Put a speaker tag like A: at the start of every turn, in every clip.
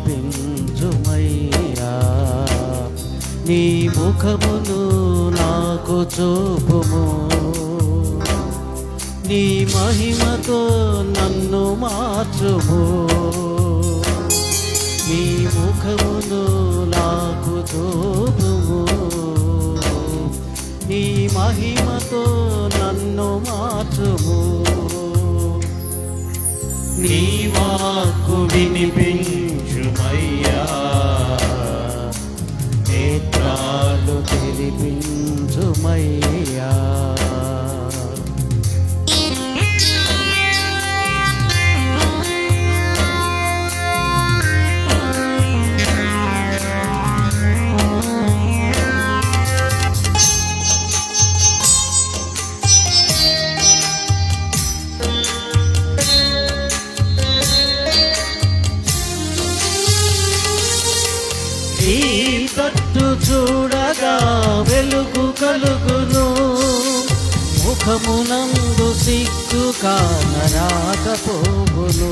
A: వినిపించుమయ్యా నీ ముఖమును నాకు చూపుము నీ మహిమతో నన్ను మార్చుము నీ ముఖమును నాకు చూపుము నీ మహిమతో నన్ను మార్చుము నీ వాక్కు వినిపించుమయ్యా నేత్రాలు తెరిపించుమయ్యా ఈ తట్టు చూడగా వెలుగు కలుగును ముఖమునందు సిగ్గు కానరాకపోగును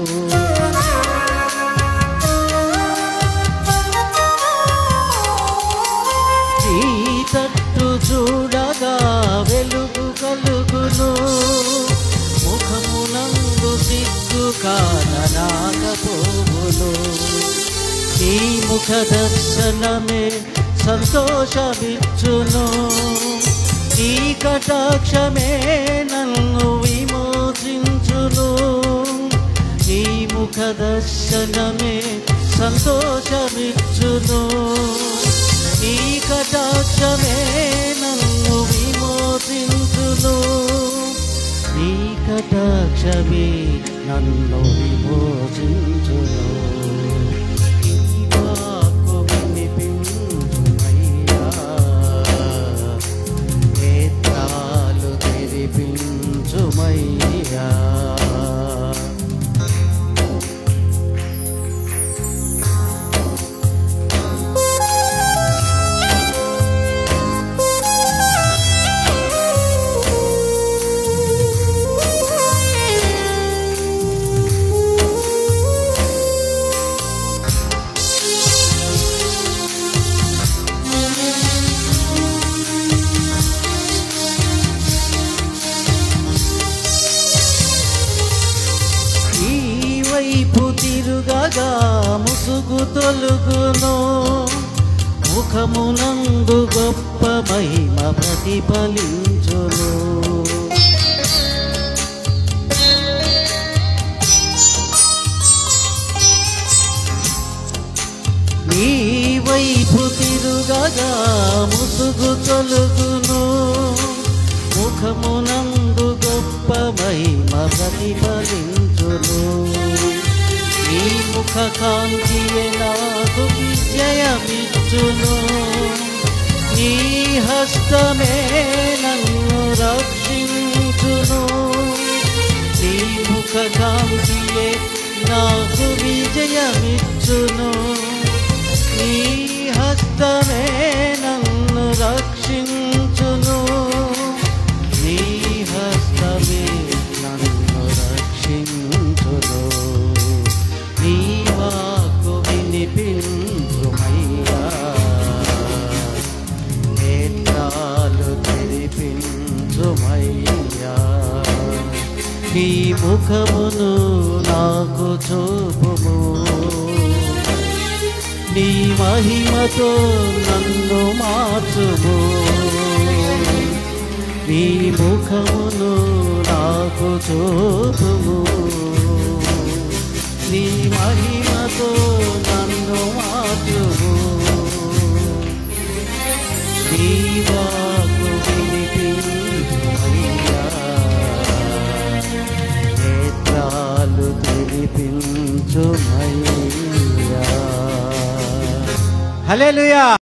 A: ఈ తట్టు చూడగా వెలుగు కలుగును ముఖమునందు సిగ్గు కానరాకపోగును నీ ముఖ దర్శనమే సంతోషమిచ్చును నీ కటాక్షమే నన్ను విమోచించును నీ ముఖ దర్శనమే సంతోషమిచ్చును నీ కటాక్షమే నన్ను విమోచించును నీ కటాక్షమే నన్ను విమోచించును నీ వాక్కు వినిపించుమయ్యా. నేత్రాలు తెరిపించుమయ్యా ఈ వైపు తిరుగగా ముసుగు తొలుగును ముఖమునందు గొప్ప మహిమ ప్రతిఫలించును ఈ వైపు తిరుగగా ముసుగు తొలుగును ముఖమునందు గొప్ప మహిమ ప్రతిఫలించును ఈ ముఖ కాంతియే నాకు విజయమిచ్చును నీ హస్తమే నన్ను రక్షించును నీ ముఖ కాంతియే నాకు విజయమిచ్చును నీ హస్తమే నన్ను రక్షించును నీ హస్తమే నన్ను రక్షించును నీ వాకు వినిపించుమయ్యా నేత్రాలు తెరిపించుమయ్యా నీ ముఖమును నాకు చూపుము నీ మహిమతో నన్ను మార్చుము నీ ముఖమును నాకు చూపుము నీ మహిమతో నన్ను మార్చుము నీ వాకు వినిపించుమయ్యా నేత్రాలు తెరిపించుమయ్యా హల్లెలూయా